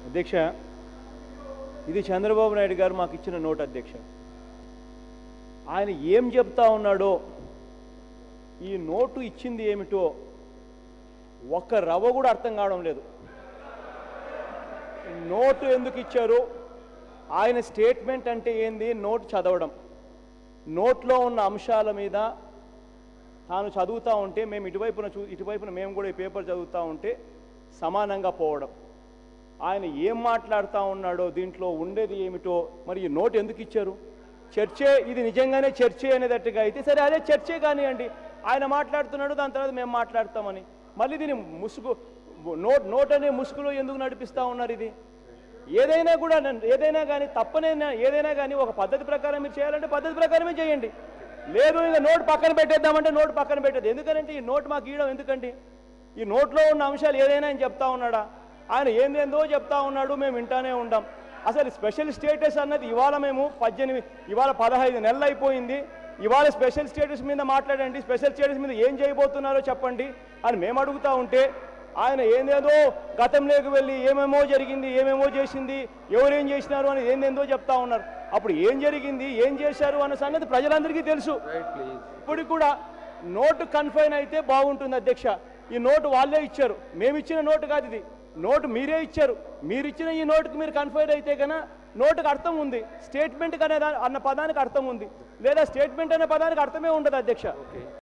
అధ్యక్ష ఇది చంద్రబాబు నాయుడు గారు మాకు ఇచ్చిన నోట్ అధ్యక్ష ఆయన ఏం చెప్తా ఉన్నాడో ఈ నోటు ఇచ్చింది ఏమిటో ఒక్క రవ్వ కూడా అర్థం కావడం లేదు నోటు ఎందుకు ఇచ్చారు ఆయన స్టేట్మెంట్ అంటే ఏంది నోటు చదవడం నోట్లో ఉన్న అంశాల మీద తాను చదువుతూ ఉంటే మేము ఇటువైపున చూ ఇటువైపున మేము కూడా ఈ పేపర్ చదువుతూ ఉంటే సమానంగా పోవడం ఆయన ఏం మాట్లాడుతూ ఉన్నాడో దీంట్లో ఉండేది ఏమిటో మరి ఈ నోట్ ఎందుకు ఇచ్చారు చర్చే ఇది నిజంగానే చర్చే అనేటట్టుగా అయితే సరే అదే చర్చే కానివ్వండి ఆయన మాట్లాడుతున్నాడు దాని తర్వాత మేము మాట్లాడతామని మళ్ళీ దీని ముసుగు నోట్ నోట్ అనే ముసుగులో ఎందుకు నడిపిస్తూ ఉన్నారు ఇది ఏదైనా కూడా నన్ను- ఏదైనా కానీ తప్పనైనా ఏదైనా కానీ ఒక పద్ధతి ప్రకారం మీరు చేయాలంటే పద్ధతి ప్రకారమే చేయండి లేదు ఇక నోట్ పక్కన పెట్టేద్దామంటే నోట్ పక్కన పెట్టేది ఎందుకంటే ఈ నోట్ మాకు ఇవ్వడం ఎందుకండి ఈ నోట్లో ఉన్న అంశాలు ఏదైనా ఆయన చెప్తా ఉన్నాడా ఆయన ఏందేందో చెప్తా ఉన్నాడు మేము వింటానే ఉండాం అసలు స్పెషల్ స్టేటస్ అన్నది ఇవాళ మేము పద్దెనిమిది ఇవాళ పదహైదు నెలలు అయిపోయింది ఇవాళ స్పెషల్ స్టేటస్ మీద మాట్లాడండి స్పెషల్ స్టేటస్ మీద ఏం చేయబోతున్నారో చెప్పండి అని మేము అడుగుతా ఉంటే ఆయన ఏందేదో గతంలోకి వెళ్ళి ఏమేమో జరిగింది ఏమేమో చేసింది ఎవరేం చేసినారు అని ఏందేందో చెప్తా ఉన్నారు అప్పుడు ఏం జరిగింది ఏం చేశారు అన్న సంగతి ప్రజలందరికీ తెలుసు ఇప్పుడు కూడా నోటు కన్ఫైన్ అయితే బాగుంటుంది అధ్యక్ష ఈ నోటు వాళ్ళే ఇచ్చారు మేము ఇచ్చిన నోటు కాదు ఇది నోటు మీరే ఇచ్చారు మీరు ఇచ్చిన ఈ నోటుకు మీరు కన్ఫైన్ అయితే కన్నా నోటుకు అర్థం ఉంది స్టేట్మెంట్ అనే దా- అన్న పదానికి అర్థం ఉంది లేదా స్టేట్మెంట్ అనే పదానికి అర్థమే ఉండదు అధ్యక్ష